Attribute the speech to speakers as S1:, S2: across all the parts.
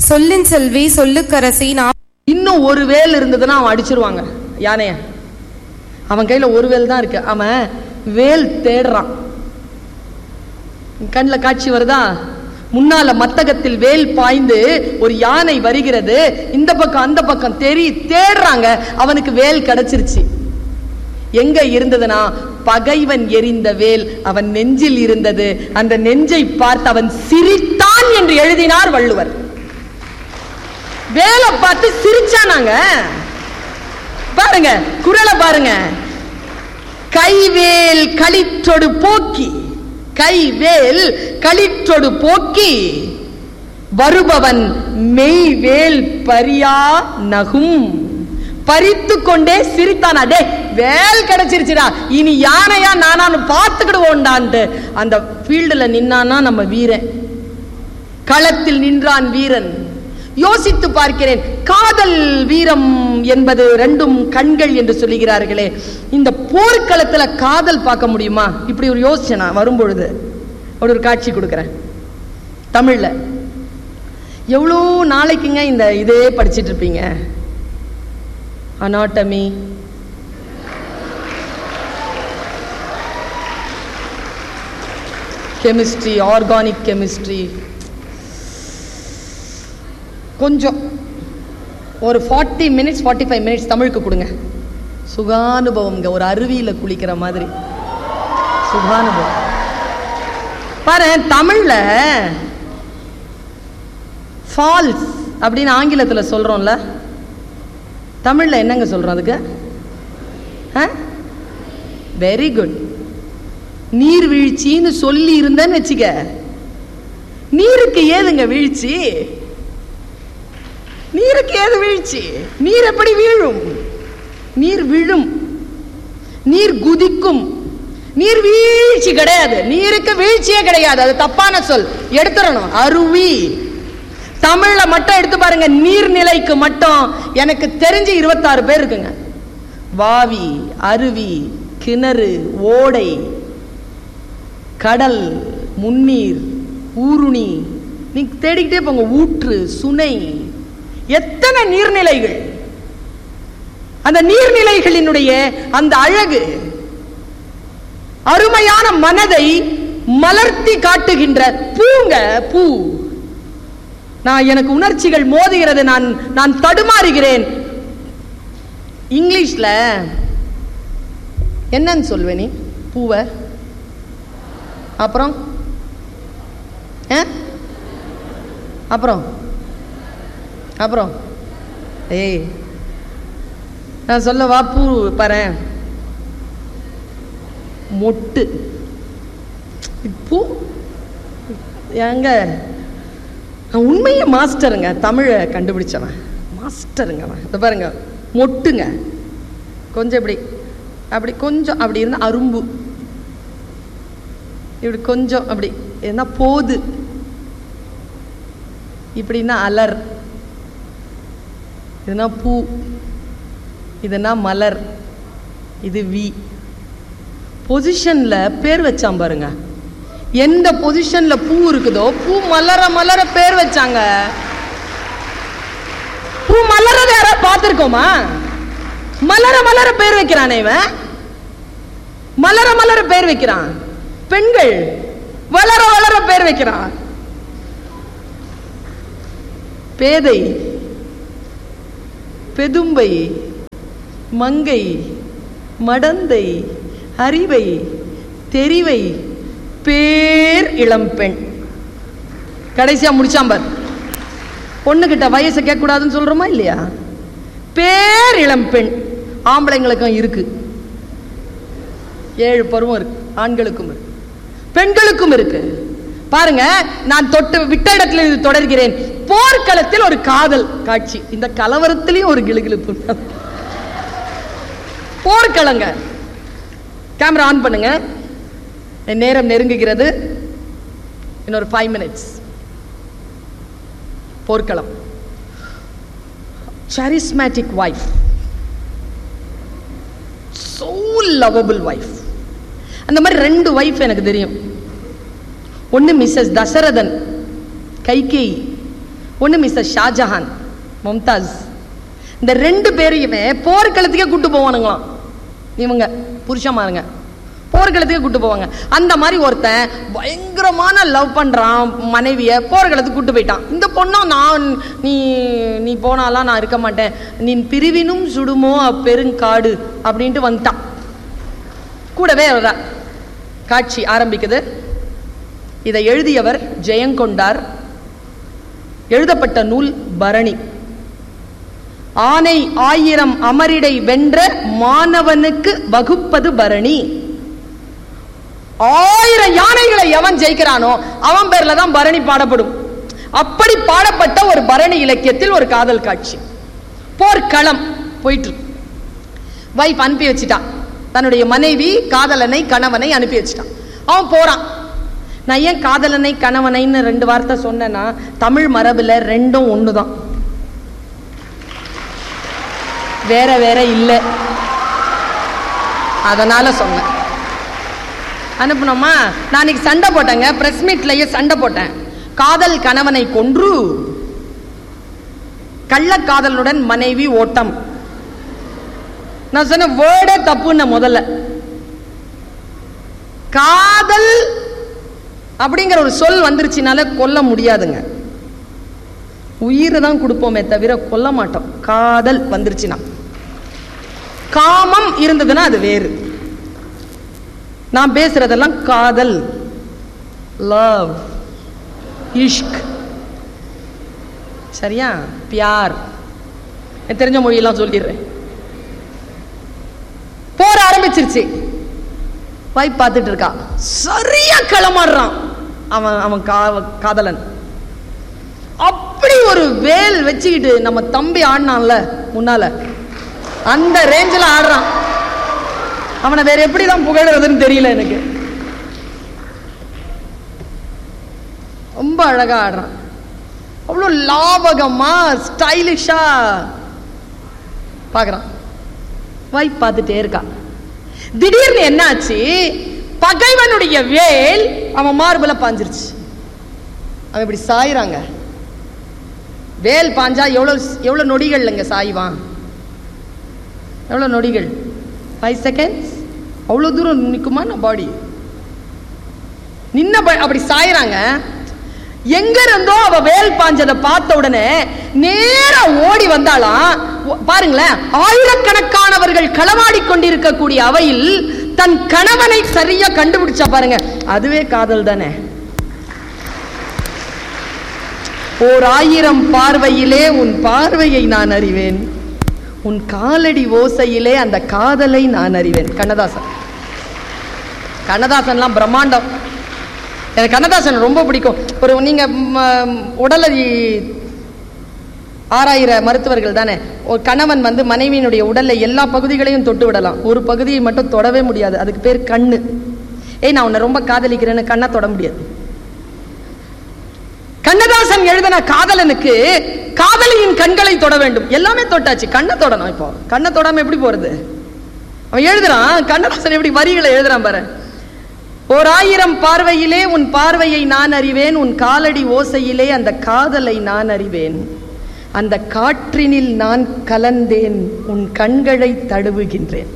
S1: சொல்லின் செல்வி சொல்லுக்கரசி நான்
S2: இன்னும் ஒரு வேல் இருந்ததுன்னா அவன் அடிச்சிருவாங்க யானைய அவன் கையில ஒரு வேல் தான் இருக்கு அவன் வேல் தேடுறான் கண்ணில் காட்சி வருதா முன்னால மத்தகத்தில் வேல் பாய்ந்து ஒரு யானை வருகிறது இந்த பக்கம் அந்த பக்கம் தெரி தேடுறாங்க அவனுக்கு வேல் கிடைச்சிருச்சு எங்க இருந்ததுன்னா பகைவன் எரிந்த வேல் அவன் நெஞ்சில் இருந்தது அந்த நெஞ்சை பார்த்து அவன் சிரித்தான் என்று எழுதினார் வள்ளுவர் வேலை பார்த்து சிரிச்சானாங்க பாருங்க குரலை பாருங்க கைவேல் களிற்றொடு போக்கி கைவேல் களிற்றொடு போக்கி வருபவன் மெய்வேல் பரியா நகும் பறித்து கொண்டே சிரித்தான் அடே வேல் கிடைச்சிருச்சுடா இனி யானையா நானான்னு பார்த்துக்கிடுவோண்டான்ட்டு அந்த ஃபீல்டுல நின்னானா நம்ம வீரன் களத்தில் நின்றான் வீரன் யோசித்து பார்க்கிறேன் காதல் வீரம் என்பது ரெண்டும் கண்கள் என்று சொல்லுகிறார்களே இந்த போர்க்களத்துல காதல் பார்க்க முடியுமா இப்படி ஒரு யோசனை வரும்பொழுது அப்படி ஒரு காட்சி கொடுக்குறேன் தமிழ்ல எவ்வளோ நாளைக்குங்க இந்த இதே படிச்சிட்டு இருப்பீங்க அனாட்டமி கெமிஸ்ட்ரி ஆர்கானிக் கெமிஸ்ட்ரி கொஞ்சம் ஒரு forty minutes forty five minutes தமிழுக்கு கொடுங்க சுகானுபவம்ங்க ஒரு அருவியில் குளிக்கிற மாதிரி சுகானுபவம் பாரு தமிழ்ல ஃபால்ஸ் அப்படின்னு ஆங்கிலத்தில் சொல்றோம்ல தமிழ்ல என்னங்க சொல்றோம் அதுக்கு வெரி குட் நீர்வீழ்ச்சின்னு சொல்லி இருந்தேன்னு வச்சுக்க நீருக்கு ஏதுங்க வீழ்ச்சி நீருக்கு ஏது வீழ்ச்சி நீர் எப்படி வீழும் நீர் விழும் நீர் குதிக்கும் நீர் வீழ்ச்சி கிடையாது நீருக்கு வீழ்ச்சியே கிடையாது அது தப்பான சொல் எடுத்துடணும் அருவி தமிழ்ல மட்டும் எடுத்து பாருங்க நீர்நிலைக்கு மட்டும் எனக்கு தெரிஞ்சு இருபத்தாறு பேர் இருக்குங்க வாவி அருவி கிணறு ஓடை கடல் முன்னீர் ஊருணி நீங்க தேடிக்கிட்டே போங்க ஊற்று சுனை எத்தனை நீர்நிலைகள் அந்த நீர்நிலைகளினுடைய அந்த அழகு அருமையான மனதை மலர்த்தி காட்டுகின்ற பூங்க பூ நான் எனக்கு உணர்ச்சிகள் மோதுகிறது நான் நான் தடுமாறுகிறேன் இங்கிலீஷ்ல என்னன்னு சொல்வேன் நீ பூவை அப்புறம் ஆ? அப்புறம் அப்புறம் ஏய் நான் சொல்லவா பூ பாரு மொட்டு பூ ஏங்க நான் உண்மையை மாஸ்டருங்க தமிழை கண்டுபிடிச்சவன் மாஸ்டருங்க அவன் இதை பாருங்க மொட்டுங்க கொஞ்சம் இப்படி அப்படி கொஞ்சம் அப்படி இருந்தா அரும்பு இப்படி கொஞ்சம் அப்படி என்ன போது இப்படின்னா அலர் இதுனா பூ இதுனா மலர் இது வி பொசிஷன்ல பேர் வச்சான் பாருங்க எந்த பொசிஷன்ல பூ இருக்குதோ பூ மலர மலர பேர் வச்சாங்க பூ மலரத யாராவது பார்த்துருக்கோமா மலர மலர பேர் வைக்கிறானே இவன் மலர மலர பேர் வைக்கிறான் பெண்கள் வளர வளர பேர் வைக்கிறான் பேதை பெதும்பை மங்கை மடந்தை அறிவை தெரிவை பேர் இளம்பெண் கடைசியா முடிச்சாம் பார் பொண்ணுகிட்ட வயசை கேட்கக்கூடாதுன்னு சொல்றோமா இல்லையா பேர் இளம்பெண் ஆம்பளைங்களுக்கும் இருக்கு ஏழு பருவம் இருக்கு ஆண்களுக்கும் இருக்கு பெண்களுக்கும் இருக்கு பாருங்க நான் தொட்டு விட்ட இடத்துல இது தொடர்கிறேன் போர்க்களத்தில் ஒரு காதல் காட்சி இந்த கலவரத்திலையும் ஒரு கிளுகிழுப்பு போர்க்களங்க கேமரா ஆன் பண்ணுங்க என் நேரம் நெருங்குகிறது இன்னொரு ஃபைவ் மினிட்ஸ் போர்க்களம் charismatic wife so lovable wife அந்த மாதிரி ரெண்டு வைஃப் எனக்கு தெரியும் ஒன்று மிஸ்ஸஸ் தசரதன் கைகேயி ஒன்று மிஸ்டர் ஷாஜஹான் மும்தாஸ் இந்த ரெண்டு பேரையுமே போர்க்களத்துக்கே கூட்டு போவானுங்களாம் இவங்க புருஷமாருங்க போர்க்களத்துக்கே கூட்டு போவாங்க அந்த மாதிரி ஒருத்தன் பயங்கரமான லவ் பண்றான் மனைவிய போர்க்களத்துக்கு கூட்டு போயிட்டான் இந்த பொண்ணும் நான் நீ நீ போனாலாம் நான் இருக்க மாட்டேன் நீ பிரிவினும் சுடுமோ அப்பெருங்காடு அப்படின்ட்டு வந்துட்டான் கூடவே வர்றா காட்சி ஆரம்பிக்குது இதை எழுதியவர் ஜெயங்கொண்டார் எழுதப்பட்ட நூல் பரணி ஆனை ஆயிரம் அமரிடை வென்ற மாணவனுக்கு வகுப்பது பரணி ஆயிரம் யானைகளை எவன் ஜெயிக்கிறானோ அவன் பேர்ல தான் பரணி பாடப்படும் அப்படி பாடப்பட்ட ஒரு பரணி இலக்கியத்தில் ஒரு காதல் காட்சி போர்க்களம் போயிட்டு இருக்கு. வைஃப் அனுப்பி வச்சிட்டான் தன்னுடைய மனைவி காதலனை கணவனை அனுப்பி வச்சிட்டான் அவன் போறான் நான் ஏன் காதலனை கணவனைன்னு ரெண்டு வார்த்தை சொன்னேன்னா தமிழ் மரபுல ரெண்டும் ஒண்ணுதான் வேற வேற இல்லை அதனால சொன்னேன் அனுப்புனோமா நான் இன்னைக்கு சண்டை போட்டேங்க பிரஸ் மீட்லயே சண்டை போட்டேன் காதல் கணவனை கொன்று கள்ளக்காதலனுடன் மனைவி ஓட்டம் நான் சொன்ன வேர்டே தப்புன்னு முதல்ல காதல் அப்படிங்கிற ஒரு சொல் வந்துருச்சுனால கொல்ல முடியாதுங்க உயிரை தான் கொடுப்போமே தவிர கொல்ல மாட்டோம் காதல் வந்துருச்சுன்னா காமம் இருந்ததுன்னா அது வேறு நான் பேசுறதெல்லாம் காதல் லவ் இஷ்க் சரியா பியார் எனக்கு தெரிஞ்ச மொழியெல்லாம் சொல்லிடுறேன் போர் ஆரம்பிச்சிருச்சு வாய் பார்த்துட்டு இருக்கா சரியா களமாடுறான் அவன் அவன் கா- காதலன் அப்படி ஒரு வேல் வச்சுக்கிட்டு நம்ம தம்பி ஆடினான்ல முன்னால அந்த ரேஞ்சில் ஆடுறான் அவனை வேற எப்படி தான் புகழறதுன்னு தெரியல எனக்கு ரொம்ப அழகா ஆடுறான் அவ்வளோ லாபகமா ஸ்டைலிஷா பார்க்கறான் வாய் பார்த்துட்டே இருக்கான் திடீர்னு என்னாச்சு பகைவனுடைய வேல் அவன் மார்புல பாஞ்சிருச்சு அவன் இப்படி சாயிறாங்க வேல் பாஞ்சா எவ்வளவு எவ்வளவு நொடிகள்லங்க சாய்வான் எவ்வளவு நொடிகள் ஃபைவ் செகண்ட்ஸ் அவ்வளோ தூரம் நிற்குமா நான் பாடி நின்ன ப- அப்படி சாயறாங்க எங்க இருந்தோ அவ வேல் பாஞ்சதை பார்த்த உடனே நேரா ஓடி வந்தாளாம் ஒ- பாருங்களேன் ஆயிரக்கணக்கானவர்கள் களவாடி கொண்டிருக்கக்கூடிய அவையில் தன் கணவனை சரியா கண்டுபிடிச்சா பாருங்க அதுவே காதல் தானே ஓர் ஆயிரம் பார்வையிலே உன் பார்வையை நான் அறிவேன் உன் காலடி ஓசையிலே அந்த காதலை நான் அறிவேன் கண்ணதாசன் கண்ணதாசன்லாம் பிரம்மாண்டம் எனக்கு கண்ணதாசன் ரொம்ப பிடிக்கும் ஒரு நீங்க ம், உடலை ஆறாயிர மருத்துவர்கள் தானே ஒரு கணவன் வந்து மனைவியினுடைய உடல்ல எல்லா பகுதிகளையும் தொட்டு விடலாம் ஒரு பகுதியை மட்டும் தொடவே முடியாது அதுக்கு பேர் கண்ணு ஏய் நான் உன்னை ரொம்ப காதலிக்கிறேன்னு கண்ணை தொட முடியாது கண்ணதாசன் எழுதின காதலனுக்கு காதலியின் கண்களை தொட வேண்டும் எல்லாமே தொட்டாச்சு கண்ணை தொடணும் இப்போ கண்ணை தொடாம எப்படி போறது அவன் எழுதுறான் கண்ணதாசன் எப்படி வரிகளை எழுதுறான் பாரு ஓர் ஆயிரம் பார்வையிலே உன் பார்வையை நான் அறிவேன் உன் காலடி ஓசையிலே அந்த காதலை நான் அறிவேன் அந்த காற்றினில் நான் கலந்தேன் உன் கண்களை தழுவுகின்றேன்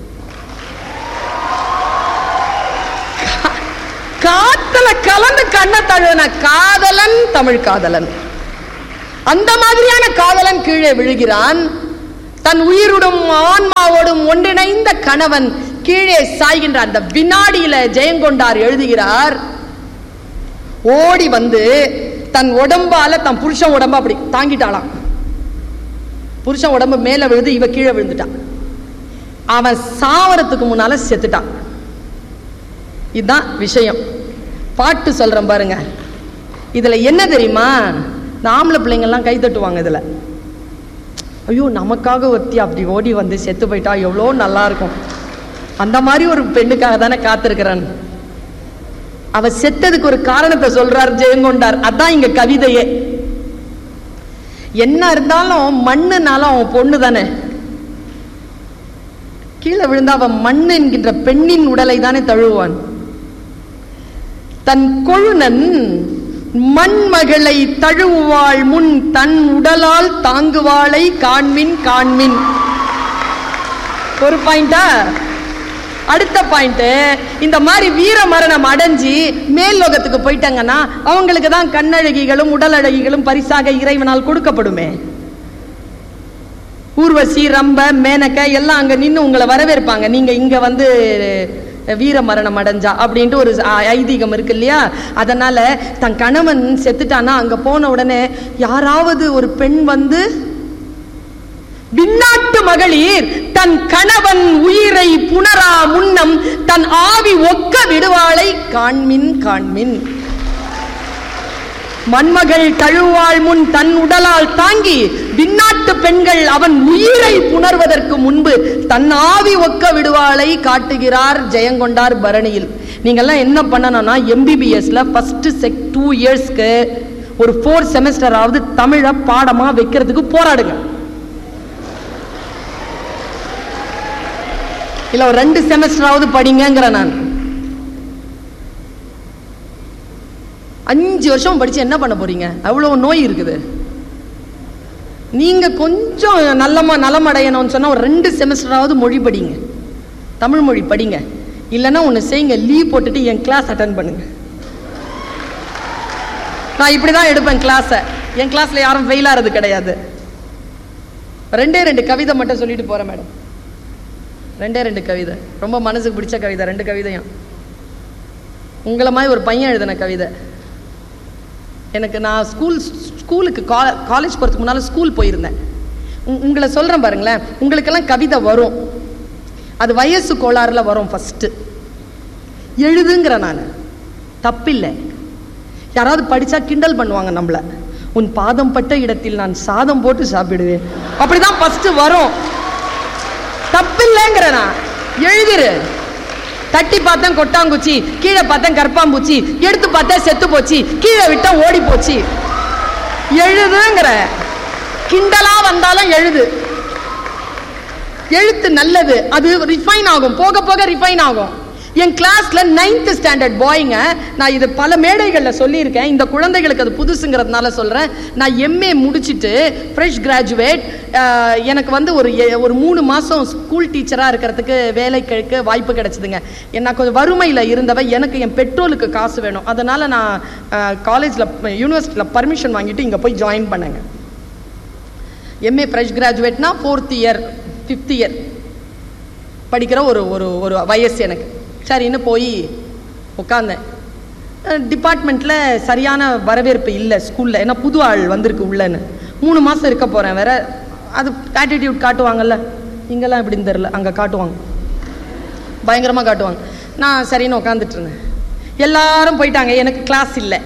S2: கா- காத்துல கலந்து கண்ணை தழுவின காதலன் தமிழ் காதலன் அந்த மாதிரியான காதலன் கீழே விழுகிறான் தன் உயிருடும் ஆன்மாவோடும் ஒன்றிணைந்த கணவன் கீழே சாய்கின்ற அந்த வினாடியில ஜெயங்கொண்டார் எழுதுகிறார் ஓடி வந்து தன் உடம்பால தன் புருஷன் உடம்ப அப்படி தாங்கிட்டாளாம் புருஷன் உடம்பு மேல விழுது இவ கீழே விழுந்துட்டான் அவன் சாவறதுக்கு முன்னால செத்துட்டான் இதுதான் விஷயம் பாட்டு சொல்றேன் பாருங்க இதுல என்ன தெரியுமா இந்த ஆம்பளை பிள்ளைங்கள்லாம் கை தட்டுவாங்க இதுல ஐயோ நமக்காக ஒருத்தி அப்படி ஓடி வந்து செத்து போயிட்டா எவ்வளோ நல்லா இருக்கும் அந்த மாதிரி ஒரு பெண்ணுக்காக தானே காத்திருக்கிறான் அவ செத்ததுக்கு ஒரு காரணத்தை சொல்றார் ஜெயங்கொண்டார் அதான் இங்க கவிதையே என்ன இருந்தாலும் மண்ணுனாலும் அவன் பொண்ணு தானே கீழே விழுந்தா அவன் மண் என்கின்ற பெண்ணின் உடலை தானே தழுவான் தன் கொழுனன் மண்மகளை தழுவுவாள் முன் தன் உடலால் தாங்குவாளை காண்மின் காண்மின் ஒரு பாயிண்டா அடுத்த பாயிண்ட் இந்த மாதிரி வீர மரணம் அடைஞ்சு மேல் லோகத்துக்கு போயிட்டாங்கன்னா அவங்களுக்கு தான் கண்ணழகிகளும் உடல் அழகிகளும் பரிசாக இறைவனால் கொடுக்கப்படுமே ஊர்வசி ரம்ப மேனக்க எல்லாம் அங்க நின்று உங்களை வரவேற்பாங்க நீங்க இங்க வந்து வீர மரணம் அடைஞ்சா அப்படின்ட்டு ஒரு ஐ- ஐதீகம் இருக்கு இல்லையா அதனால தன் கணவன் செத்துட்டானா அங்க போன உடனே யாராவது ஒரு பெண் வந்து விண்ணாட்டு மகளிர் தன் கணவன் உயிரை புணரா முன்னம் தன் ஆவி ஒக்க விடுவாளை காண்மின் காண்மின் மண்மகள் தழுவாள் முன் தன் உடலால் தாங்கி விண்ணாட்டு பெண்கள் அவன் உயிரை புணர்வதற்கு முன்பு தன் ஆவி ஒக்க விடுவாளை காட்டுகிறார் ஜெயங்கொண்டார் பரணியில் நீங்கெல்லாம் என்ன பண்ணணும்னா எம்பிபிஎஸ்ல ஃபர்ஸ்ட் செக் டூ இயர்ஸ்க்கு ஒரு ஃபோர் செமஸ்டராவது தமிழை பாடமா வைக்கிறதுக்கு போராடுங்க இல்ல ஒரு ரெண்டு செமஸ்டராவது படிங்கங்கிற நான் அஞ்சு வருஷம் படிச்சு என்ன பண்ண போறீங்க அவ்வளவு நோய் இருக்குது நீங்க கொஞ்சம் நல்லமா நலமடையணும்னு சொன்னா ஒரு ரெண்டு செமஸ்டராவது மொழி படிங்க தமிழ் மொழி படிங்க இல்லைன்னா ஒன்று செய்யுங்க லீவ் போட்டுட்டு என் கிளாஸ் அட்டன் பண்ணுங்க நான் இப்படி தான் எடுப்பேன் கிளாஸை என் கிளாஸ்ல யாரும் ஃபெயில் ஆறது கிடையாது ரெண்டே ரெண்டு கவிதை மட்டும் சொல்லிட்டு போறேன் மேடம் ரெண்டே ரெண்டு கவிதை ரொம்ப மனசுக்கு பிடிச்ச கவிதை ரெண்டு கவிதையும் உங்களை மாதிரி ஒரு பையன் எழுதின கவிதை எனக்கு நான் ஸ்கூல் ஸ்கூலுக்கு காலேஜ் போகிறதுக்கு முன்னால் ஸ்கூல் போயிருந்தேன் உ- உங்களை சொல்கிறேன் பாருங்களேன் உங்களுக்கெல்லாம் கவிதை வரும் அது வயசு கோளாறுல வரும் ஃபஸ்ட்டு எழுதுங்கிற நான் தப்பில்லை யாராவது படிச்சா கிண்டல் பண்ணுவாங்க நம்மள உன் பாதம் பட்ட இடத்தில் நான் சாதம் போட்டு சாப்பிடுவேன் அப்படிதான் ஃபர்ஸ்ட் வரும் தப்பில்லைங்கிற நான் எழுதிரு தட்டி பார்த்தேன் கொட்டாங்குச்சி கீழே பார்த்தேன் கற்பாம்பூச்சி எடுத்து பார்த்தேன் செத்து போச்சு கீழே விட்டா ஓடி போச்சு எழுதுங்கிற கிண்டலா வந்தாலும் எழுது எழுத்து நல்லது அது ரிஃபைன் ஆகும் போக போக ரிஃபைன் ஆகும் என் கிளாஸ்ல நைன்த் ஸ்டாண்டர்ட் பாய்ங்க நான் இது பல மேடைகளில் சொல்லியிருக்கேன் இந்த குழந்தைகளுக்கு அது புதுசுங்கிறதுனால சொல்றேன் நான் எம்ஏ முடிச்சிட்டு ஃப்ரெஷ் கிராஜுவேட் எனக்கு வந்து ஒரு எ- ஒரு மூணு மாசம் ஸ்கூல் டீச்சராக இருக்கிறதுக்கு வேலை கிடைக்க வாய்ப்பு கிடைச்சிதுங்க நான் கொஞ்சம் வறுமையில் இருந்தவ எனக்கு என் பெட்ரோலுக்கு காசு வேணும் அதனால நான் காலேஜில் யூனிவர்சிட்டியில் பர்மிஷன் வாங்கிட்டு இங்கே போய் ஜாயின் பண்ணேங்க எம்ஏ ஃப்ரெஷ் கிராஜுவேட்னா ஃபோர்த் இயர் ஃபிஃப்த் இயர் படிக்கிற ஒரு ஒரு ஒரு வயசு எனக்கு சரின்னு போய் உட்காந்தேன் டிபார்ட்மெண்ட்டில் சரியான வரவேற்பு இல்லை ஸ்கூலில் ஏன்னா புது ஆள் வந்திருக்கு உள்ளன்னு மூணு மாதம் இருக்க போகிறேன் வேற அது ஆட்டிடியூட் காட்டுவாங்கல்ல இங்கெல்லாம் இப்படின்னு தெரில அங்கே காட்டுவாங்க பயங்கரமாக காட்டுவாங்க நான் சரின்னு உட்காந்துட்டு இருந்தேன் எல்லாரும் போயிட்டாங்க எனக்கு கிளாஸ் இல்லை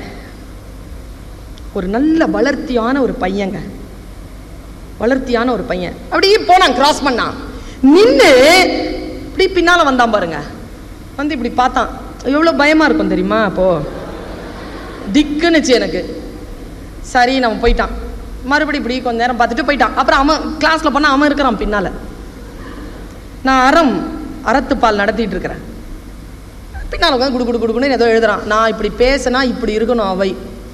S2: ஒரு நல்ல வளர்த்தியான ஒரு பையங்க வளர்த்தியான ஒரு பையன் அப்படியே போனான் கிராஸ் பண்ணான் நின்று இப்படி பின்னால வந்தான் பாருங்க வந்து இப்படி பார்த்தான் எவ்வளோ பயமா இருக்கும் தெரியுமா அப்போ திக்குன்னுச்சு எனக்கு சரி நம்ம போயிட்டான் மறுபடியும் இப்படி கொஞ்ச நேரம் பார்த்துட்டு போயிட்டான் அப்புறம் அவன் கிளாஸ்ல போனா அவன் இருக்கிறான் பின்னால நான் அறம் அறத்துப்பால் நடத்திட்டு இருக்கிறேன் பின்னால் உட்காந்து குடு குடு குடுக்குன்னு ஏதோ எழுதுறான் நான் இப்படி பேசினா இப்படி இருக்கணும் அவை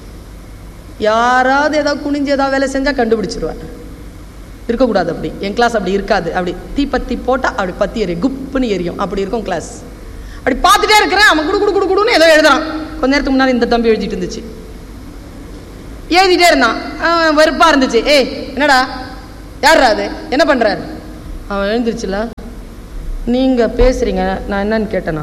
S2: யாராவது ஏதாவது குனிஞ்சு ஏதாவது வேலை செஞ்சா கண்டுபிடிச்சிருவேன் இருக்கக்கூடாது அப்படி என் கிளாஸ் அப்படி இருக்காது அப்படி தீப்பத்தி போட்டால் அப்படி பத்தி எரியும் குப்புன்னு எரியும் அப்படி இருக்கும் கிளாஸ் அப்படி பார்த்துட்டே இருக்கிறேன் அவன் குடு குடு குடு குடுன்னு ஏதோ எழுதுறான் கொஞ்ச நேரத்துக்கு முன்னாடி இந்த தம்பி எழுதிட்டு இருந்துச்சு எழுதிட்டே இருந்தான் அவன் வெறுப்பா இருந்துச்சு ஏய் என்னடா யார்ரா அது என்ன பண்றாரு அவன் எழுந்திருச்சுல நீங்க பேசுறீங்க நான் என்னன்னு கேட்டேனா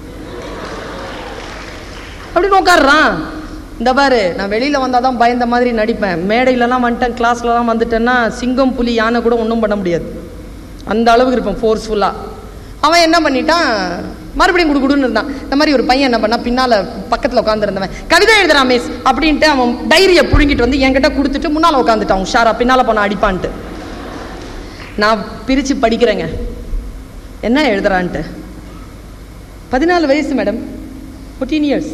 S2: அப்படின்னு உட்காடுறான் இந்த பாரு நான் வெளியில வந்தாதான் பயந்த மாதிரி நடிப்பேன் மேடையிலலாம் வந்துட்டேன் கிளாஸ்லலாம் வந்துட்டேன்னா சிங்கம் புலி யானை கூட ஒன்றும் பண்ண முடியாது அந்த அளவுக்கு இருப்பேன் ஃபோர்ஸ்ஃபுல்லாக அவன் என்ன பண்ணிட்டான் மறுபடியும் குடுகுடுன்னு இருந்தான் இந்த மாதிரி ஒரு பையன் என்ன பண்ணா பின்னால பக்கத்துல உட்காந்துருந்தவன் கவிதை எழுதுறான் மிஸ் அப்படின்ட்டு அவன் டைரியை புடுங்கிட்டு வந்து என்கிட்ட கொடுத்துட்டு முன்னால உட்காந்துட்டான் உஷாரா பின்னால போனா அடிப்பான்ட்டு நான் பிரிச்சு படிக்கிறேங்க என்ன எழுதுறான்ட்டு பதினாலு வயசு மேடம் ஃபோர்டீன் இயர்ஸ்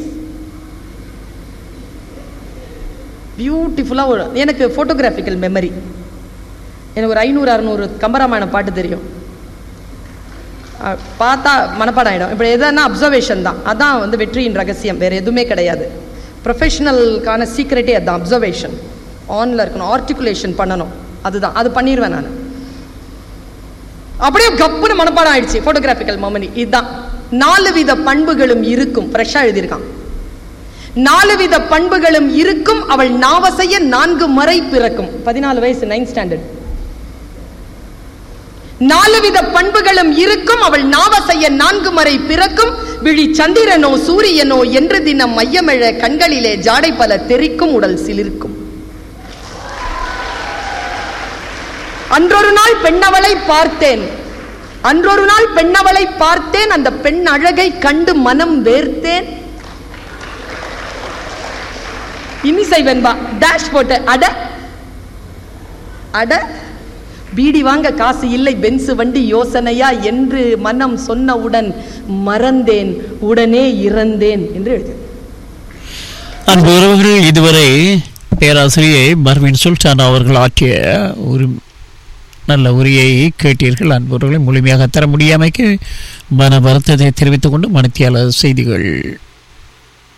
S2: பியூட்டிஃபுல்லாக ஒரு எனக்கு ஃபோட்டோகிராஃபிக்கல் மெமரி எனக்கு ஒரு ஐநூறு அறநூறு கம்பராமாயணம் பாட்டு தெரியும் அஹ் பார்த்தா மனப்பாடம் ஆகிடும் இப்படி எதுனா அப்சர்வேஷன் தான் அதான் வந்து வெற்றியின் ரகசியம் வேறு எதுவுமே கிடையாது ப்ரொஃபஷனலுக்கான சீக்ரெட்டே அதுதான் அப்சர்வேஷன் ஆனில் இருக்கணும் ஆர்டிகுலேஷன் பண்ணணும் அதுதான் அது பண்ணிடுவேன் நான் அப்படியே கப்புன்னு மனப்பாடம் ஆயிடுச்சு ஃபோட்டோகிராஃபிக்கல் மெமரி இதுதான் நாலு வித பண்புகளும் இருக்கும் ஃப்ரெஷ்ஷாக எழுதியிருக்கான் நாலு வித பண்புகளும் இருக்கும் அவள் நாவசைய நான்கு முறை பிறக்கும் பதினாலு வயசு நைன்த் ஸ்டாண்டர்ட் நாலு வித பண்புகளும் இருக்கும் அவள் நாவசைய நான்கு முறை பிறக்கும் விழி சந்திரனோ சூரியனோ என்று தினம் மையமெழ கண்களிலே ஜாடை பல தெரிக்கும் உடல் சிலிர்க்கும் அன்றொரு நாள் பெண்ணவளை பார்த்தேன் அன்றொரு நாள் பெண்ணவளை பார்த்தேன் அந்த பெண் அழகை கண்டு மனம் வேர்த்தேன் இன்னிசை வெண்பா டேஷ் போட்டு அட அட பீடி வாங்க காசு இல்லை பென்சு வண்டி யோசனையா என்று மனம் சொன்னவுடன் மறந்தேன் உடனே இறந்தேன் என்று எழுது
S3: அன்பு உறவுகள் இதுவரை பேராசிரியை பர்வின் சுல்தான் அவர்கள் ஆற்றிய ஒரு நல்ல உரையை கேட்டீர்கள் அன்புறவர்களை முழுமையாக தர முடியாமைக்கு மன வருத்தத்தை தெரிவித்துக் கொண்டு மனத்தியாளர் செய்திகள்